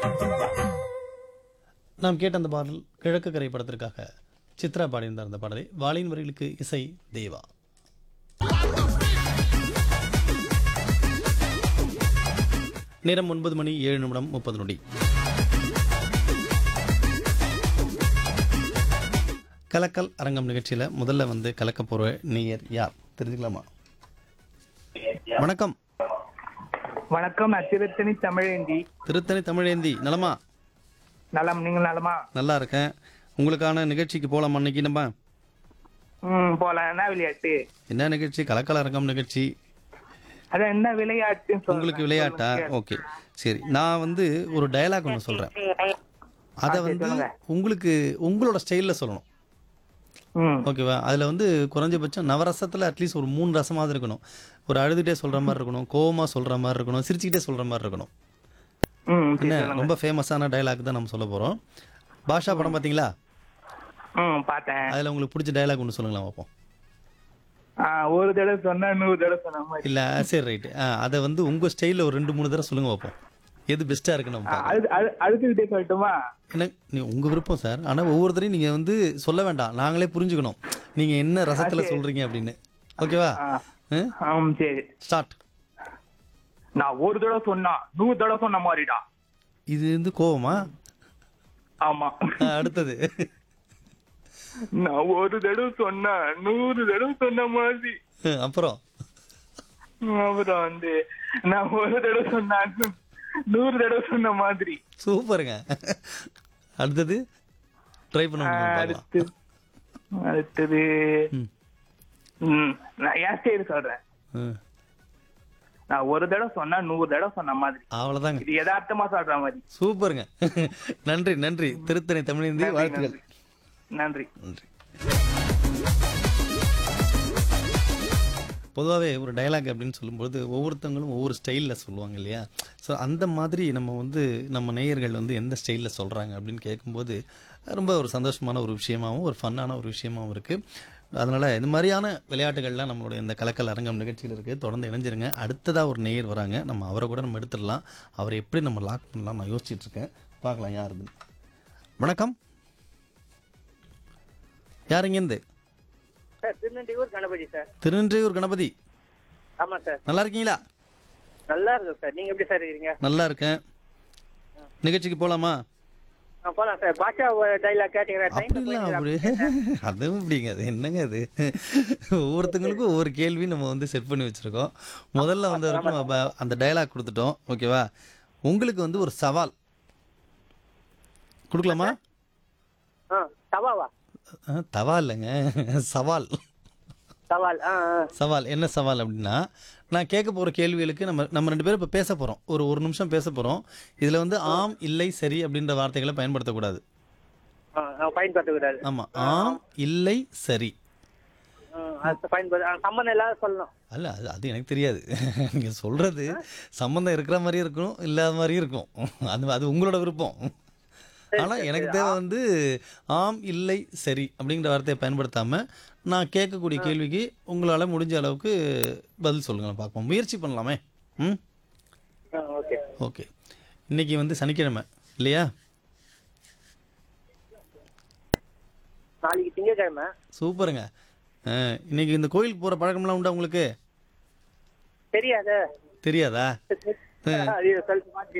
நாம் கேட்ட அந்த பாடல் கிழக்கு கரை படத்திற்காக சித்ரா பாடியிருந்தார் அந்த பாடலை வாளின் வரிகளுக்கு இசை தேவா நேரம் ஒன்பது மணி ஏழு நிமிடம் முப்பது நொடி கலக்கல் அரங்கம் நிகழ்ச்சியில் முதல்ல வந்து கலக்க போகிற நேயர் யார் தெரிஞ்சுக்கலாமா வணக்கம் வணக்கம் நான் திருத்தணி தமிழேந்தி திருத்தணி தமிழேந்தி நலமா நலம் நீங்கள் நலமா நல்லா இருக்கேன் உங்களுக்கான நிகழ்ச்சிக்கு போகலாம் அன்னைக்கு நம்ம ம் போலாம் என்ன விளையாட்டு என்ன நிகழ்ச்சி கலக்கல் அரங்கம் நிகழ்ச்சி அதான் என்ன விளையாட்டுன்னு சொல்லுங்க. உங்களுக்கு விளையாட்டா ஓகே சரி நான் வந்து ஒரு டயலாக் ஒன்று சொல்கிறேன் அதை வந்து உங்களுக்கு உங்களோட ஸ்டைலில் சொல்லணும் ம் ஓகேவா அதில் வந்து குறைஞ்சபட்சம் நவரசத்தில் அட்லீஸ்ட் ஒரு மூணு ரசமாவது இருக்கணும் ஒரு அழுதுகிட்டே சொல்கிற மாதிரி இருக்கணும் கோவமாக சொல்கிற மாதிரி இருக்கணும் சிரிச்சுக்கிட்டே சொல்கிற மாதிரி இருக்கணும் ம் சரி, என்ன சொல்லுங்க. ரொம்ப ஃபேமஸான டயலாக் தான் நம்ம சொல்ல போகிறோம் பாஷா படம் பார்த்தீங்களா ம் பார்த்தேன் அதில் உங்களுக்கு பிடிச்ச டயலாக் ஒன்று சொல்லுங்களேன் பார்ப்போம் ஆ, ஒரு தடவை சொன்னா நூறு தடவை சொன்ன மாதிரி இல்லை சரி ரைட்டு அதை வந்து உங்கள் ஸ்டைலில் ஒரு ரெண்டு மூணு தடவை சொல்லுங்க பார்ப்போம் எது பெஸ்ட்டாக இருக்கு நம்ம பார்க்கலாம். அழு அழு- அழுதுகிட்டே சொல்லட்டுமா என்ன நீ உங்கள் விருப்பம் சார் ஆனால் ஒவ்வொருத்தரையும் நீங்கள் வந்து சொல்ல வேண்டாம் நாங்களே புரிஞ்சுக்கணும் நீங்கள் என்ன ரசத்தில் சொல்கிறீங்க அப்படின்னு ஓகேவா ஆ, ஆம் சரி ஸ்டார்ட் நான் ஒரு தடவை சொன்னா நூறு தடவை சொன்ன மாதிரிடா இது வந்து கோவமா ஆமா ஆ, அடுத்தது நான் ஒரு தடவை சொன்னா நூறு தடவை சொன்ன மாதிரி அப்புறம் அப்புறம் வந்து நான் ஒரு தடவை சொன்னா நூ- நூறு தடவை சொன்ன மாதிரி சூப்பருங்க அடுத்தது ட்ரை பண்ண முடியும் அடுத்து அடுத்தது ம். ம், நான் என் ஸ்டைல் சொல்றேன் ம். நான் ஒரு தடவை சொன்னா நூறு தடவை சொன்ன மாதிரி அவ்வளோதாங்க இது யதார்த்தமா சொல்ற மாதிரி சூப்பருங்க நன்றி நன்றி திருத்தணி தமிழேந்தி வாழ்த்துக்கள் நன்றி நன்றி பொதுவாகவே ஒரு டயலாக் அப்படின்னு சொல்லும்போது ஒவ்வொருத்தவங்களும் ஒவ்வொரு ஸ்டைலில் சொல்லுவாங்க இல்லையா ஸோ அந்த மாதிரி நம்ம வந்து நம்ம நேயர்கள் வந்து எந்த ஸ்டைலில் சொல்கிறாங்க அப்படின்னு கேட்கும்போது ரொம்ப ஒரு சந்தோஷமான ஒரு விஷயமாகவும் ஒரு ஃபன்னான ஒரு விஷயமாகவும் இருக்குது அதனால் இந்த மாதிரியான விளையாட்டுகள்லாம் நம்மளுடைய இந்த கலக்கல் அரங்கம் நிகழ்ச்சியில் இருக்குது தொடர்ந்து இணைஞ்சிருங்க அடுத்ததாக ஒரு நேயர் வராங்க நம்ம அவரை கூட நம்ம எடுத்துடலாம் அவரை எப்படி நம்ம லாக் பண்ணலாம் நான் யோசிச்சுட்டு இருக்கேன் பார்க்கலாம் யாருன்னு வணக்கம் யாருங்கேருந்து சார் திருநெல்வேலூர் கணபதி சார் திருநெல்வேலூர் கணபதி ஆமா சார் நல்லா இருக்கீங்களா நல்லா இருக்கும் சார் நீங்க எப்படி சார் இருக்கீங்க நல்லா இருக்கேன் நிகழ்ச்சிக்கு போலாமா ஆ, போலாம் சார் பாஷா டைலாக் கேட்டீங்களா அப்படிலாம் அப்படி அதுவும் இப்படிங்க அது என்னங்க அது ஒவ்வொருத்தங்களுக்கும் ஒவ்வொரு கேள்வி நம்ம வந்து செட் பண்ணி வச்சிருக்கோம் முதல்ல வந்து வரைக்கும் நம்ம அந்த டயலாக் கொடுத்துட்டோம் ஓகேவா உங்களுக்கு வந்து ஒரு சவால் கொடுக்கலாமா ஆ சவாவா அஹ், தவா இல்லைங்க சவால் சவால் ஆ ஆ. சவால் என்ன சவால் அப்படின்னா நான் கேட்க போகிற கேள்விகளுக்கு நம்ம நம்ம ரெண்டு பேரும் இப்போ பேச போகிறோம் ஒரு ஒரு நிமிஷம் பேச போகிறோம் இதில் வந்து ஆம் இல்லை சரி அப்படின்ற வார்த்தைகளை பயன்படுத்தக்கூடாது ஆ, ஆ, பயன்படுத்தக்கூடாது ஆமாம் ஆம் இல்லை சரி ஆ, அது பயன்படுத்த ஆ, சம்மந்தம் இல்லாத சொல்லணும் அல்ல அது அது எனக்கு தெரியாது நீங்கள் சொல்கிறது சம்மந்தம் இருக்கிற மாதிரியும் இருக்கும் இல்லாத மாதிரியும் இருக்கும் அது அது உங்களோட விருப்பம் ஆனால் எனக்கு தேவை வந்து ஆம் இல்லை சரி அப்படிங்கிற வார்த்தையை பயன்படுத்தாமல் நான் கேட்கக்கூடிய கேள்விக்கு உங்களால் முடிஞ்ச அளவுக்கு பதில் சொல்லுங்களேன் பார்ப்போம் முயற்சி பண்ணலாமே ம் ஆ, ஓகே ஓகே இன்னைக்கு வந்து சனிக்கிழமை இல்லையா நாளைக்கு திங்கக்கிழமை சூப்பருங்க அஹ், இன்னைக்கு இந்த கோயிலுக்கு போகிற பழக்கம்லாம் உண்டா உங்களுக்கு தெரியாத தெரியாதா அது சொல்ல மாட்டேன்